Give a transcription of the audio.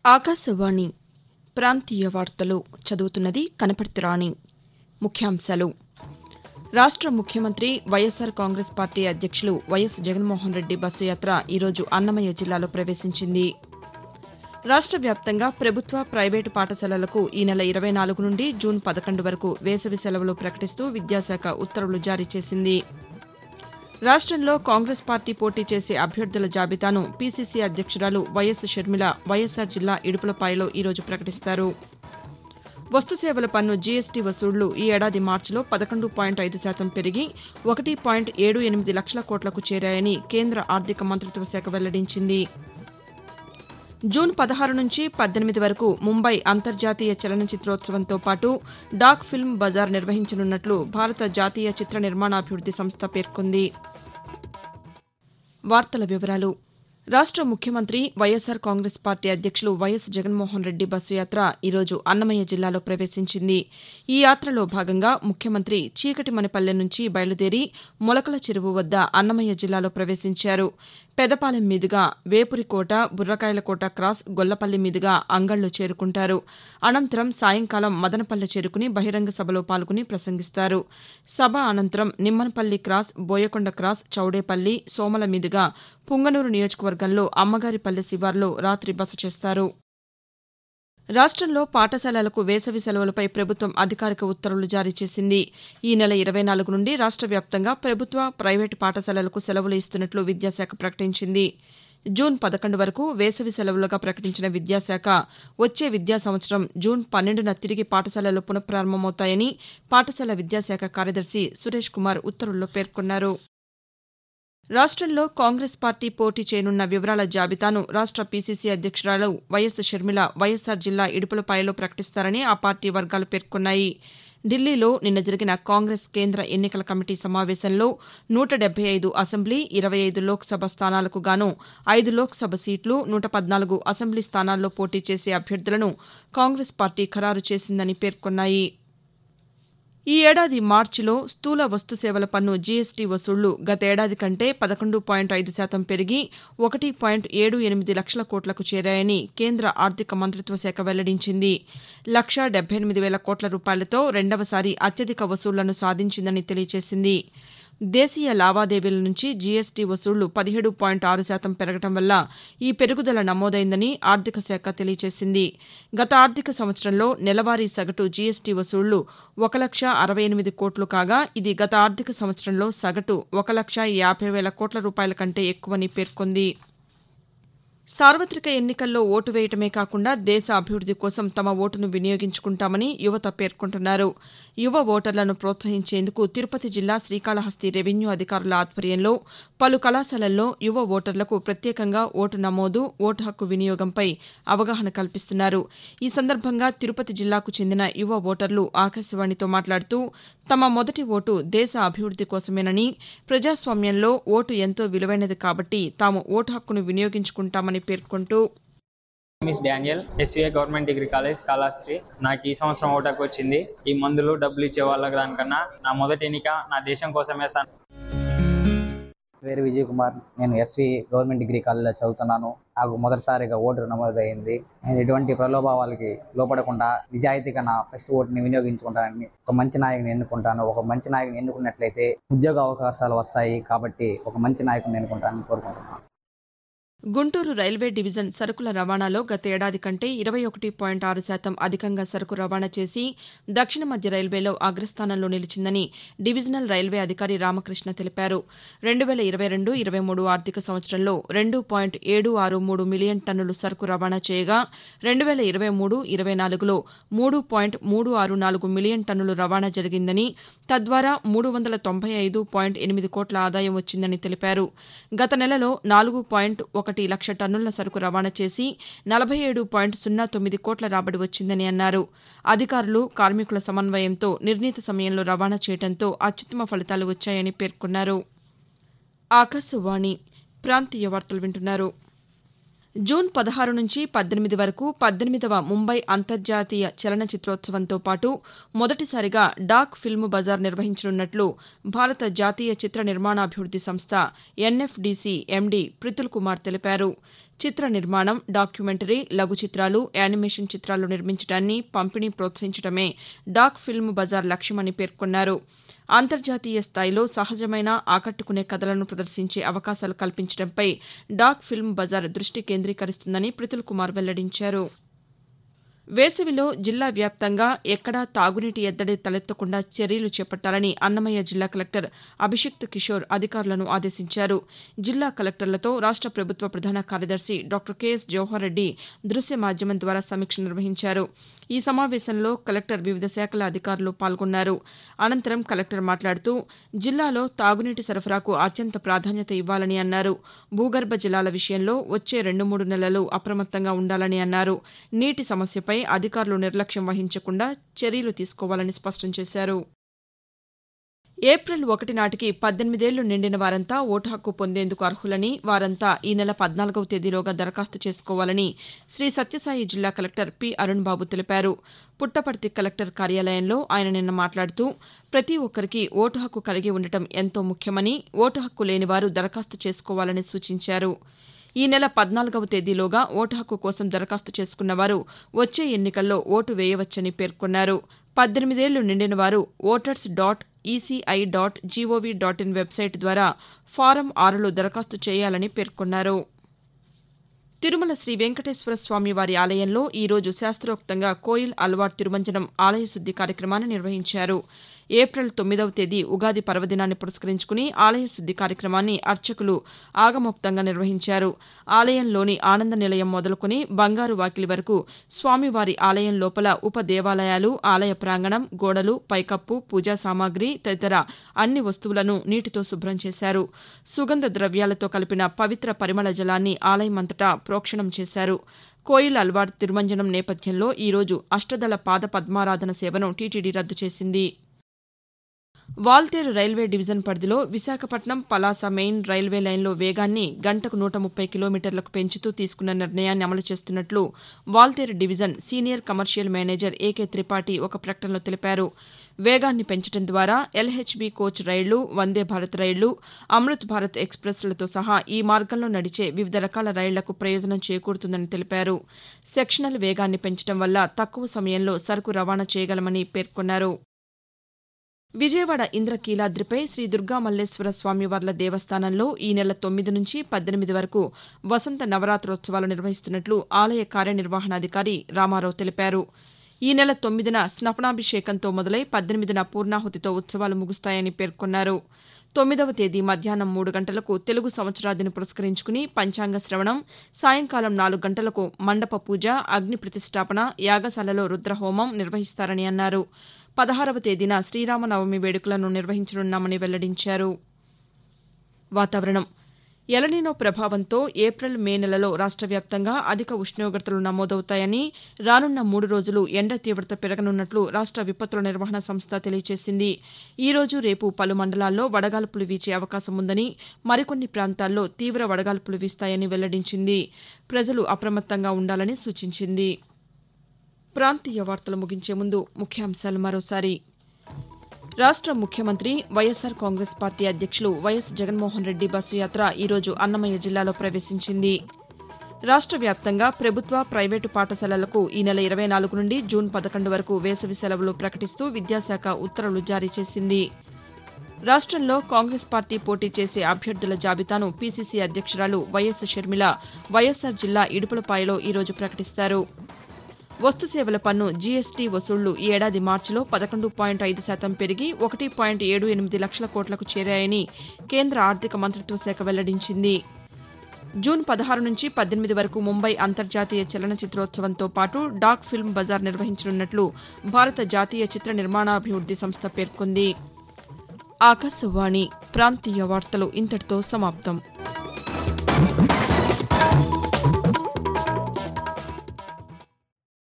ఆకాశవాణి ప్రాంతీయ వార్తలు చదువుతున్నది కనపర్తి రాణి ముఖ్యాంశాలు రాష్ట ముఖ్యమంత్రి వైఎస్సార్ కాంగ్రెస్ పార్టీ అధ్యక్షులు వైఎస్ జగన్మోహన్ రెడ్డి బస్సు యాత్ర ఈరోజు అన్నమయ్య జిల్లాలో ప్రవేశించింది రాష్ట వ్యాప్తంగా ప్రభుత్వ ప్రైవేటు పాఠశాలలకు ఈ నెల ఇరవై నాలుగు నుండి జూన్ పదకొండు వరకు వేసవి సెలవులు ప్రకటిస్తూ విద్యాశాఖ ఉత్తర్వులు జారీ చేసింది రాష్టంలో కాంగ్రెస్ పార్టీ పోటీ చేసే అభ్యర్థుల జాబితాను పీసీసీ అధ్యక్షురాలు వైఎస్ షర్మిల వైఎస్సార్ జిల్లా ఇడుపులపాయలో ఈరోజు ప్రకటిస్తారు వస్తు సేవల పన్ను జీఎస్టీ వసూళ్లు ఈ ఏడాది మార్చిలో పదకొండు పాయింట్ ఐదు శాతం పెరిగి ఒకటి పాయింట్ ఏడు ఎనిమిది లక్షల కోట్లకు చేరాయని కేంద్ర ఆర్థిక మంత్రిత్వ శాఖ వెల్లడించింది జూన్ పదహారు నుంచి పద్దెనిమిది వరకు ముంబై అంతర్జాతీయ చలనచిత్రోత్సవంతో పాటు డాక్ ఫిల్మ్ బజార్ నిర్వహించనున్నట్లు భారత జాతీయ చిత్ర నిర్మాణాభివృద్ది సంస్థ పేర్కొంది వార్తల వివరాలు రాష్ట ముఖ్యమంత్రి వైఎస్సార్ కాంగ్రెస్ పార్టీ అధ్యక్షులు వైఎస్ జగన్మోహన్ రెడ్డి బస్సు యాత్ర ఈరోజు అన్నమయ్య జిల్లాలో ప్రవేశించింది ఈ యాత్రలో భాగంగా ముఖ్యమంత్రి చీకటిమనిపల్లె నుంచి బయలుదేరి మొలకల చెరువు వద్ద అన్నమయ్య జిల్లాలో ప్రవేశించారు పెదపాలెం మీదుగా వేపురికోట బుర్రకాయలకోట క్రాస్ గొల్లపల్లి మీదుగా అంగళ్లు చేరుకుంటారు అనంతరం సాయంకాలం మదనపల్లె చేరుకుని బహిరంగ సభలో పాల్గొని ప్రసంగిస్తారు సభ అనంతరం నిమ్మనపల్లి క్రాస్ బోయకొండ క్రాస్ చౌడేపల్లి సోమల మీదుగా పుంగనూరు నియోజకవర్గంలో అమ్మగారిపల్లె శివార్లో రాత్రి బస చేస్తారు రాష్టంలో పాఠశాలలకు వేసవి సెలవులపై ప్రభుత్వం అధికారిక ఉత్తర్వులు జారీ చేసింది ఈ నెల ఇరవై నాలుగు నుండి రాష్ట వ్యాప్తంగా ప్రభుత్వ ప్రైవేటు పాఠశాలలకు సెలవులు ఇస్తున్నట్లు విద్యాశాఖ ప్రకటించింది జూన్ పదకొండు వరకు వేసవి సెలవులుగా ప్రకటించిన విద్యాశాఖ వచ్చే విద్యా సంవత్సరం జూన్ పన్నెండున తిరిగి పాఠశాలలు పునఃప్రారంభమవుతాయని పాఠశాల విద్యాశాఖ కార్యదర్శి సురేష్ కుమార్ ఉత్తర్వుల్లో పేర్కొన్నారు రాష్టంలో కాంగ్రెస్ పార్టీ పోటీ చేయనున్న వివరాల జాబితాను రాష్ట పీసీసీ అధ్యక్షురాలు వైఎస్ షర్మిల వైఎస్సార్ జిల్లా ఇడుపులపాయలో ప్రకటిస్తారని ఆ పార్టీ వర్గాలు పేర్కొన్నాయి ఢిల్లీలో నిన్న జరిగిన కాంగ్రెస్ కేంద్ర ఎన్నికల కమిటీ సమావేశంలో నూట డెబ్బై ఐదు అసెంబ్లీ ఇరవై ఐదు లోక్సభ స్థానాలకు గాను ఐదు లోక్సభ సీట్లు నూట పద్నాలుగు అసెంబ్లీ స్థానాల్లో పోటీ చేసే అభ్యర్థులను కాంగ్రెస్ పార్టీ ఖరారు చేసిందని పేర్కొన్నాయి ఈ ఏడాది మార్చిలో స్థూల వస్తు సేవల పన్ను జీఎస్టీ వసూళ్లు గతేడాది కంటే పదకొండు పాయింట్ ఐదు శాతం పెరిగి ఒకటి పాయింట్ ఏడు ఎనిమిది లక్షల కోట్లకు చేరాయని కేంద్ర ఆర్థిక మంత్రిత్వ శాఖ వెల్లడించింది లక్షా డెబ్బై ఎనిమిది వేల కోట్ల రూపాయలతో రెండవసారి అత్యధిక వసూళ్లను సాధించిందని తెలియజేసింది దేశీయ లావాదేవీల నుంచి జీఎస్టీ వసూళ్లు పదిహేడు పాయింట్ ఆరు శాతం పెరగడం వల్ల ఈ పెరుగుదల నమోదైందని ఆర్థిక శాఖ తెలియజేసింది గత ఆర్థిక సంవత్సరంలో నెలవారీ సగటు జీఎస్టీ వసూళ్లు ఒక లక్ష అరవై ఎనిమిది కోట్లు కాగా ఇది గత ఆర్థిక సంవత్సరంలో సగటు ఒక లక్ష యాభై వేల కోట్ల రూపాయల కంటే ఎక్కువని పేర్కొంది సార్వత్రిక ఎన్నికల్లో ఓటు వేయటమే కాకుండా దేశ అభివృద్ది కోసం తమ ఓటును వినియోగించుకుంటామని యువత పేర్కొంటున్నారు యువ ఓటర్లను ప్రోత్సహించేందుకు తిరుపతి జిల్లా శ్రీకాళహస్తి రెవెన్యూ అధికారుల ఆధ్వర్యంలో పలు కళాశాలల్లో యువ ఓటర్లకు ప్రత్యేకంగా ఓటు నమోదు ఓటు హక్కు వినియోగంపై అవగాహన కల్పిస్తున్నారు ఈ సందర్భంగా తిరుపతి జిల్లాకు చెందిన యువ ఓటర్లు ఆకాశవాణితో మాట్లాడుతూ తమ మొదటి ఓటు దేశ అభివృద్ది కోసమేనని ప్రజాస్వామ్యంలో ఓటు ఎంతో విలువైనది కాబట్టి తాము ఓటు హక్కును వినియోగించుకుంటామని పేర్కొంటూ miss Daniel SVI government degree college Kalashri నాకు ఈ సంవత్సరం ఓటాకు వచ్చింది ఈ మందులు డబ్బులు ఇచ్చే వాళ్ళకి దానికన్నా నా మొదటి ఎన్నిక నా దేశం కోసమే సార్ పేరు విజయ్ కుమార్ నేను ఎస్వి గవర్నమెంట్ డిగ్రీ కాలేజీలో చదువుతున్నాను నాకు మొదటిసారిగా ఓటు నమోదైంది నేను ఎటువంటి ప్రలోభావాలకి లోపడకుండా నిజాయితీగా నా ఫస్ట్ ఓటుని వినియోగించుకుంటానని ఒక మంచి నాయకుని ఎన్నుకుంటాను ఒక మంచి నాయకుని ఎన్నుకున్నట్లయితే ఉద్యోగ అవకాశాలు వస్తాయి కాబట్టి ఒక మంచి నాయకుని ఎన్నుకుంటానని కోరుకుంటున్నాను గుంటూరు రైల్వే డివిజన్ సరుకుల రవాణాలో గత ఏడాది కంటే ఇరవై ఒకటి పాయింట్ ఆరు శాతం అధికంగా సరుకు రవాణా చేసి దక్షిణ మధ్య రైల్వేలో అగ్రస్థానంలో నిలిచిందని డివిజనల్ రైల్వే అధికారి రామకృష్ణ తెలిపారు రెండు వేల ఇరవై రెండు ఇరవై మూడు ఆర్థిక సంవత్సరంలో రెండు పాయింట్ ఏడు ఆరు మూడు మిలియన్ టన్నులు సరుకు రవాణా చేయగా రెండు వేల ఇరవై మూడు ఇరవై నాలుగులో మూడు పాయింట్ మూడు ఆరు నాలుగు మిలియన్ టన్నులు రవాణా జరిగిందని తద్వారా మూడు వందల తొంభై ఐదు పాయింట్ ఎనిమిది కోట్ల ఆదాయం వచ్చిందని తెలిపారు గత నెలలో నాలుగు పాయింట్ ఒకటి లక్ష టన్నుల సరుకు రవాణా చేసి నలభై ఏడు పాయింట్ సున్నా తొమ్మిది కోట్ల రాబడి వచ్చిందని అన్నారు అధికారులు కార్మికుల సమన్వయంతో నిర్ణీత సమయంలో రవాణా చేయడంతో అత్యుత్తమ ఫలితాలు వచ్చాయని పేర్కొన్నారు ఆకాశవాణి ప్రాంతీయ వార్తలు వింటున్నారు జూన్ పదహారు నుంచి పద్దెనిమిది వరకు పద్దెనిమిదవ ముంబై అంతర్జాతీయ చలనచిత్రోత్సవంతో పాటు మొదటిసారిగా డాక్ ఫిల్మ్ బజార్ నిర్వహించనున్నట్లు భారత జాతీయ చిత్ర నిర్మాణాభివృద్ది సంస్థ ఎన్ఎఫ్డీసీ ఎండీ పృతుల్ కుమార్ తెలిపారు చిత్ర నిర్మాణం డాక్యుమెంటరీ లఘు చిత్రాలు యానిమేషన్ చిత్రాలు నిర్మించడాన్ని పంపిణీ ప్రోత్సహించడమే డాక్ ఫిల్మ్ బజార్ లక్ష్యమని పేర్కొన్నారు అంతర్జాతీయ స్థాయిలో సహజమైన ఆకట్టుకునే కథలను ప్రదర్శించే అవకాశాలు కల్పించడంపై డాక్ ఫిల్మ్ బజార్ దృష్టి కేంద్రీకరిస్తుందని పృథుల్ కుమార్ వెల్లడించారు వేసవిలో జిల్లా వ్యాప్తంగా ఎక్కడా తాగునీటి ఎద్దడి తలెత్తకుండా చర్యలు చేపట్టాలని అన్నమయ్య జిల్లా కలెక్టర్ అభిషిక్త్ కిషోర్ అధికారులను ఆదేశించారు జిల్లా కలెక్టర్లతో రాష్ట ప్రభుత్వ ప్రధాన కార్యదర్శి డాక్టర్ కెఎస్ జవహర్ రెడ్డి దృశ్య మాధ్యమం ద్వారా సమీక్ష నిర్వహించారు ఈ సమావేశంలో కలెక్టర్ వివిధ శాఖల అధికారులు పాల్గొన్నారు అనంతరం కలెక్టర్ మాట్లాడుతూ జిల్లాలో తాగునీటి సరఫరాకు అత్యంత ప్రాధాన్యత ఇవ్వాలని అన్నారు భూగర్భ జలాల విషయంలో వచ్చే రెండు మూడు నెలలు అప్రమత్తంగా ఉండాలని అన్నారు నీటి సమస్యపై అధికారులు నిర్లక్ష్యం వహించకుండా చర్యలు తీసుకోవాలని స్పష్టం చేశారు ఏప్రిల్ ఒకటి నాటికి పద్దెనిమిదేళ్లు నిండిన వారంతా ఓటు హక్కు పొందేందుకు అర్హులని వారంతా ఈ నెల పద్నాలుగవ తేదీలోగా దరఖాస్తు చేసుకోవాలని శ్రీ సత్యసాయి జిల్లా కలెక్టర్ పి అరుణ్ బాబు తెలిపారు పుట్టపర్తి కలెక్టర్ కార్యాలయంలో ఆయన నిన్న మాట్లాడుతూ ప్రతి ఒక్కరికి ఓటు హక్కు కలిగి ఉండటం ఎంతో ముఖ్యమని ఓటు హక్కు లేని వారు దరఖాస్తు చేసుకోవాలని సూచించారు ఈ నెల పద్నాలుగవ తేదీలోగా ఓటు హక్కు కోసం దరఖాస్తు చేసుకున్న వారు వచ్చే ఎన్నికల్లో ఓటు వేయవచ్చని పేర్కొన్నారు పద్దెనిమిదేళ్లు నిండిన వారు voters dot ECI dot GOV dot in website ద్వారా ఫారం ఆరులో దరఖాస్తు చేయాలని పేర్కొన్నారు తిరుమల శ్రీ వెంకటేశ్వర స్వామి వారి ఆలయంలో ఈరోజు శాస్త్రోక్తంగా కోయిల్ అల్వార్ తిరుమంజనం ఆలయ శుద్ది కార్యక్రమాన్ని నిర్వహించారు ఏప్రిల్ తొమ్మిదవ తేదీ ఉగాది పర్వదినాన్ని పురస్కరించుకుని ఆలయ శుద్ది కార్యక్రమాన్ని అర్చకులు ఆగమోక్తంగా నిర్వహించారు ఆలయంలోని ఆనంద నిలయం మొదలుకొని బంగారు వాకిలి వరకు స్వామివారి ఆలయం లోపల ఉప దేవాలయాలు ఆలయ ప్రాంగణం గోడలు పైకప్పు పూజా సామాగ్రి తదితర అన్ని వస్తువులను నీటితో శుభ్రం చేశారు సుగంధ ద్రవ్యాలతో కలిపిన పవిత్ర పరిమళ జలాన్ని ఆలయమంతటా ప్రోక్షణం చేశారు కోయిల్ అల్వార్ తిరుమంజనం నేపథ్యంలో ఈరోజు అష్టదళ పాద పద్మారాధన సేవను టీటీడీ రద్దు చేసింది వాల్తేరు రైల్వే డివిజన్ పరిధిలో విశాఖపట్నం పలాస మెయిన్ రైల్వే లైన్లో వేగాన్ని గంటకు నూట ముప్పై కిలోమీటర్లకు పెంచుతూ తీసుకున్న నిర్ణయాన్ని అమలు చేస్తున్నట్లు Waltair division senior commercial manager AK Tripathi ఒక ప్రకటనలో తెలిపారు వేగాన్ని పెంచడం ద్వారా ఎల్హెచ్బి కోచ్ రైళ్లు వందే భారత్ రైళ్లు అమృత్ భారత్ ఎక్స్ప్రెస్లతో సహా ఈ మార్గంలో నడిచే వివిధ రకాల రైళ్లకు ప్రయోజనం చేకూరుతుందని తెలిపారు సెక్షనల్ వేగాన్ని పెంచడం వల్ల తక్కువ సమయంలో సరుకు రవాణా చేయగలమని పేర్కొన్నారు విజయవాడ ఇంద్రకీలాద్రిపై శ్రీ దుర్గామల్లేశ్వర స్వామివార్ల దేవస్థానంలో ఈ నెల తొమ్మిది నుంచి పద్దెనిమిది వరకు వసంత నవరాత్రోత్సవాలు నిర్వహిస్తున్నట్లు ఆలయ కార్యనిర్వహణాధికారి రామారావు తెలిపారు ఈ నెల తొమ్మిదిన స్నపనాభిషేకంతో మొదలై పద్దెనిమిదిన పూర్ణాహుతితో ఉత్సవాలు ముగుస్తాయని పేర్కొన్నారు తొమ్మిదవ తేదీ మధ్యాహ్నం మూడు గంటలకు తెలుగు సంవత్సరాదిని పురస్కరించుకుని పంచాంగ శ్రవణం సాయంకాలం నాలుగు గంటలకు మండప పూజ అగ్ని ప్రతిష్టాపన యాగశాలలో రుద్రహోమం నిర్వహిస్తారని అన్నారు పదహారవ తేదీన శ్రీరామనవమి వేడుకలను నిర్వహించనున్నామని వెల్లడించారు వాతావరణం ఎలనీనో ప్రభావంతో ఏప్రిల్ మే నెలలో రాష్ట్ర వ్యాప్తంగా అధిక ఉష్ణోగ్రతలు నమోదవుతాయని రానున్న మూడు రోజులు ఎండ తీవ్రత పెరగనున్నట్లు రాష్ట్ర విపత్తుల నిర్వహణ సంస్థ తెలియజేసింది ఈ రోజు రేపు పలు మండలాల్లో వడగాల్పులు వీచే అవకాశం ఉందని మరికొన్ని ప్రాంతాల్లో తీవ్ర వడగాల్పులు వీస్తాయని వెల్లడించింది ప్రజలు అప్రమత్తంగా ఉండాలని సూచించింది ప్రాంతీయ వార్తలు ముగించే ముందు ముఖ్యాంశాలు మరోసారి రాష్ట్ర ముఖ్యమంత్రి వైఎస్సార్ కాంగ్రెస్ పార్టీ అధ్యక్షులు వైఎస్ జగన్మోహన్ రెడ్డి బస్సు యాత్ర ఈరోజు అన్నమయ్య జిల్లాలో ప్రవేశించింది రాష్ట్ర వ్యాప్తంగా ప్రభుత్వ ప్రైవేటు పాఠశాలలకు ఈ నెల ఇరవై నాలుగు నుండి జూన్ పదకొండు వరకు వేసవి సెలవులు ప్రకటిస్తూ విద్యాశాఖ ఉత్తర్వులు జారీ చేసింది రాష్ట్రంలో కాంగ్రెస్ పార్టీ పోటీ చేసే అభ్యర్థుల జాబితాను పీసీసీ అధ్యక్షురాలు వైఎస్ షర్మిల వైఎస్సార్ జిల్లా ఇడుపులపాయలో ఈరోజు ప్రకటిస్తారు వస్తు సేవల పన్ను జీఎస్టీ వసూళ్లు ఈ ఏడాది మార్చిలో పదకొండు పాయింట్ ఐదు శాతం పెరిగి ఒకటి పాయింట్ ఏడు ఎనిమిది లక్షల కోట్లకు చేరాయని కేంద్ర ఆర్థిక మంత్రిత్వ శాఖ వెల్లడించింది జూన్ పదహారు నుంచి పద్దెనిమిది వరకు ముంబై అంతర్జాతీయ చలనచిత్రోత్సవంతో పాటు డాక్ ఫిల్మ్ బజార్ నిర్వహించనున్నట్లు భారత జాతీయ చిత్ర నిర్మాణాభివృద్ది సంస్థ పేర్కొంది ఆకాశవాణి ప్రాంతీయ వార్తలు ఇంతటితో సమాప్తం